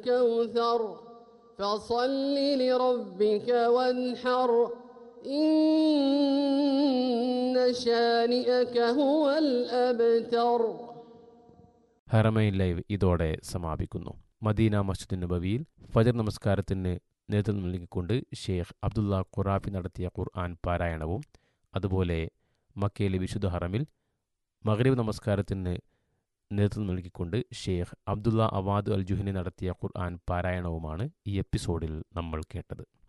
كوثر فصل لربك وانحر إن شانئك هو الأبتر Haramain live ഇതോടെ സമാപിക്കുന്നു Medina മസ്ജിദ് നബവിയിൽ ഫജർ നമസ്കാരത്തിന് നേതൃത്വം നൽകിക്കൊണ്ട് ഷെയ്ഖ് അബ്ദുള്ള ഖുറാഫി നടത്തിയ ഖുർആൻ പാരായണവും അതുപോലെ മക്കയിലെ വിശുദ്ധ ഹറമിൽ മഗ്രിബ് നമസ്കാരത്തിന് നേതൃത്വം നൽകിക്കൊണ്ട് Sheikh Abdullah Awad Al Juhani നടത്തിയ ഖുർആൻ പാരായണവുമാണ് ഈ എപ്പിസോഡിൽ നമ്മൾ കേട്ടത്